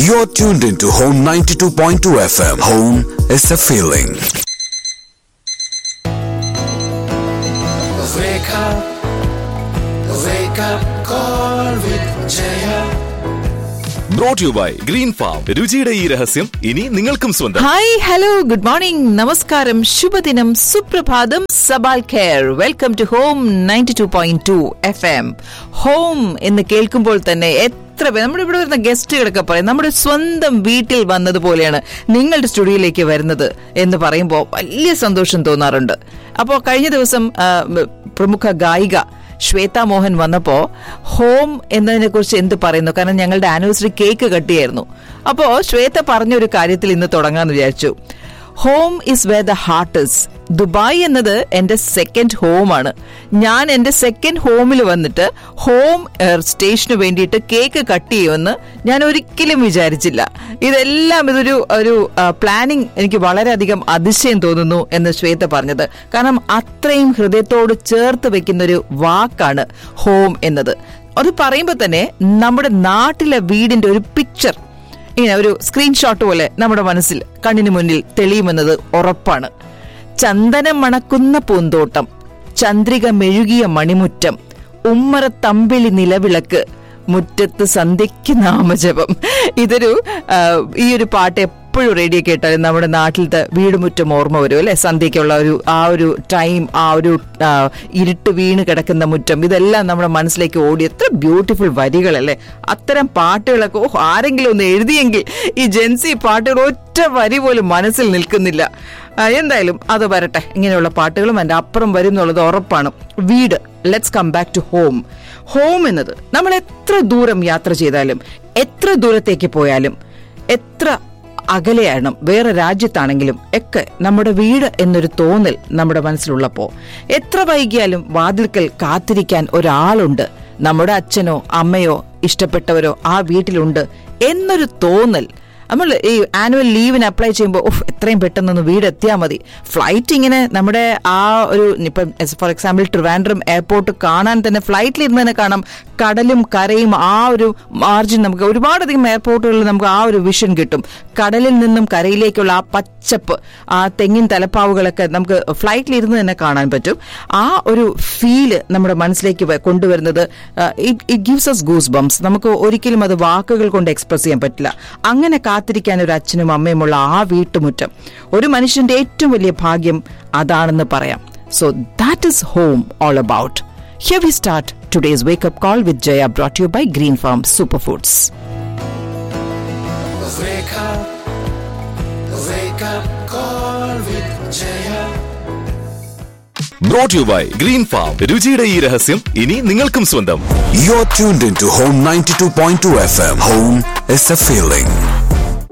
You're tuned into Home 92.2 FM. Home is a feeling. Wake up, wake up, call with Jaya. Brought you by green farm രുചിയുടെ ഈ രഹസ്യം ഇനി നിങ്ങൾക്കും സ്വന്തം hi hello good morning നമസ്കാരം ശുഭദിനം സുപ്രഭാതം സബാൽ care welcome to home ninety two point two F M home എന്ന് കേൾക്കുമ്പോൾ തന്നെ എത്ര പേര് നമ്മുടെ ഇവിടെ വരുന്ന ഗസ്റ്റുകളൊക്കെ പറയും നമ്മുടെ സ്വന്തം വീട്ടിൽ വന്നതുപോലെയാണ് നിങ്ങളുടെ സ്റ്റുഡിയോയിലേക്ക് വരുന്നത് എന്ന് പറയുമ്പോൾ വലിയ സന്തോഷം തോന്നാറുണ്ട് അപ്പോൾ കഴിഞ്ഞ ദിവസം ആ, പ്രമുഖ ഗായിക ശ്വേത മോഹൻ വന്നപ്പോ ഹോം എന്നതിനെ കുറിച്ച് എന്ത് പറയുന്നു കാരണം ഞങ്ങളുടെ ആനിവേഴ്സറി കേക്ക് കട്ടിയായിരുന്നു അപ്പോ ശ്വേത പറഞ്ഞ ഒരു കാര്യത്തിൽ ഇന്ന് തുടങ്ങാന്ന് വിചാരിച്ചു home is where the heart is Dubai എന്നത് എന്റെ സെക്കൻഡ് ഹോമാണ് ഞാൻ എന്റെ സെക്കൻഡ് ഹോമിൽ വന്നിട്ട് ഹോം സ്റ്റേഷന് വേണ്ടിയിട്ട് കേക്ക് കട്ട് ചെയ്യുമെന്ന് ഞാൻ ഒരിക്കലും വിചാരിച്ചില്ല ഇതെല്ലാം ഇതൊരു ഒരു പ്ലാനിങ് എനിക്ക് വളരെയധികം അതിശയം തോന്നുന്നു എന്ന് ശ്വേത പറഞ്ഞത് കാരണം അത്രയും ഹൃദയത്തോട് ചേർത്ത് വെക്കുന്ന ഒരു വാക്കാണ് ഹോം എന്നത് അത് പറയുമ്പോൾ തന്നെ നമ്മുടെ നാട്ടിലെ വീടിന്റെ ഒരു പിക്ചർ ഇങ്ങനെ ഒരു സ്ക്രീൻഷോട്ട് പോലെ നമ്മുടെ മനസ്സിൽ കണ്ണിന് മുന്നിൽ തെളിയുമെന്നത് ഉറപ്പാണ് ചന്ദനം മണക്കുന്ന പൂന്തോട്ടം ചന്ദ്രിക മെഴുകിയ മണിമുറ്റം ഉമ്മറ തമ്പിളി നിലവിളക്ക് മുറ്റത്ത് സന്ധ്യയ്ക്ക് നാമജപം ഇതൊരു ആ, ഈ ഒരു പാട്ട് എപ്പോഴും റേഡിയോ കേട്ടാലും നമ്മുടെ നാട്ടിലത്തെ വീടുമുറ്റം ഓർമ്മ വരും അല്ലെ സന്ധ്യയ്ക്കുള്ള ഒരു ആ ഒരു ടൈം ആ ഒരു ആ, ഇരുട്ട് വീണ് കിടക്കുന്ന മുറ്റം ഇതെല്ലാം നമ്മുടെ മനസ്സിലേക്ക് ഓടി എത്ര ബ്യൂട്ടിഫുൾ വരികളല്ലേ അത്തരം പാട്ടുകളൊക്കെ ഓ ആരെങ്കിലും ഒന്ന് എഴുതിയെങ്കിൽ ഈ ജെൻസി പാട്ടുകൾ ഒറ്റ വരി പോലും മനസ്സിൽ നിൽക്കുന്നില്ല ആ, എന്തായാലും അത് വരട്ടെ ഇങ്ങനെയുള്ള പാട്ടുകളും എൻ്റെ അപ്പുറം വരും എന്നുള്ളത് ഉറപ്പാണ് വീട് let's come back to home home എന്നത് നമ്മൾ എത്ര ദൂരം യാത്ര ചെയ്താലും എത്ര ദൂരത്തേക്ക് പോയാലും എത്ര അകലെയാണ് വേറെ രാജ്യത്താണെങ്കിലും ഒക്കെ നമ്മുടെ വീട് എന്നൊരു തോന്നൽ നമ്മുടെ മനസ്സിലുള്ളപ്പോ എത്ര വൈകിയാലും വാതിൽക്കൽ കാത്തിരിക്കാൻ ഒരാളുണ്ട് നമ്മുടെ അച്ഛനോ അമ്മയോ ഇഷ്ടപ്പെട്ടവരോ ആ വീട്ടിലുണ്ട് എന്നൊരു തോന്നൽ നമ്മൾ ഈ ആനുവൽ ലീവിന് അപ്ലൈ ചെയ്യുമ്പോൾ ഓഹ് എത്രയും പെട്ടെന്നൊന്ന് വീട് എത്തിയാൽ മതി ഫ്ലൈറ്റ് ഇങ്ങനെ നമ്മുടെ ആ ഒരു ഇപ്പം ഫോർ എക്സാമ്പിൾ ട്രിവാൻഡ്രം എയർപോർട്ട് കാണാൻ തന്നെ ഫ്ലൈറ്റിൽ ഇരുന്ന് തന്നെ കാണാം കടലും കരയും ആ ഒരു മാർജിൻ നമുക്ക് ഒരുപാടധികം എയർപോർട്ടുകളിൽ നമുക്ക് ആ ഒരു വിഷൻ കിട്ടും കടലിൽ നിന്നും കരയിലേക്കുള്ള ആ പച്ചപ്പ് ആ തെങ്ങിൻ തലപ്പാവുകളൊക്കെ നമുക്ക് ഫ്ലൈറ്റിൽ ഇരുന്ന് തന്നെ കാണാൻ പറ്റും ആ ഒരു ഫീല് നമ്മുടെ മനസ്സിലേക്ക് വ- കൊണ്ടുവരുന്നത് it gives us goose bumps നമുക്ക് ഒരിക്കലും അത് വാക്കുകൾ കൊണ്ട് എക്സ്പ്രസ് ചെയ്യാൻ പറ്റില്ല അങ്ങനെ കാത്തിരിക്കാൻ ഒരു അച്ഛനും അമ്മയുമുള്ള ആ വീട്ടുമുറ്റം ഒരു മനുഷ്യന്റെ ഏറ്റവും വലിയ ഭാഗ്യം അതാണെന്ന് പറയാം so that is home all about here we start today's wake up call with Jaya brought you by green farm super foods Wake up, wake up, call with Jaya. Brought you by green farm രുചിയുടെ ഈ രഹസ്യം ഇനി നിങ്ങൾക്കും സ്വന്തം You're tuned into Home 92.2 FM. Home is a feeling.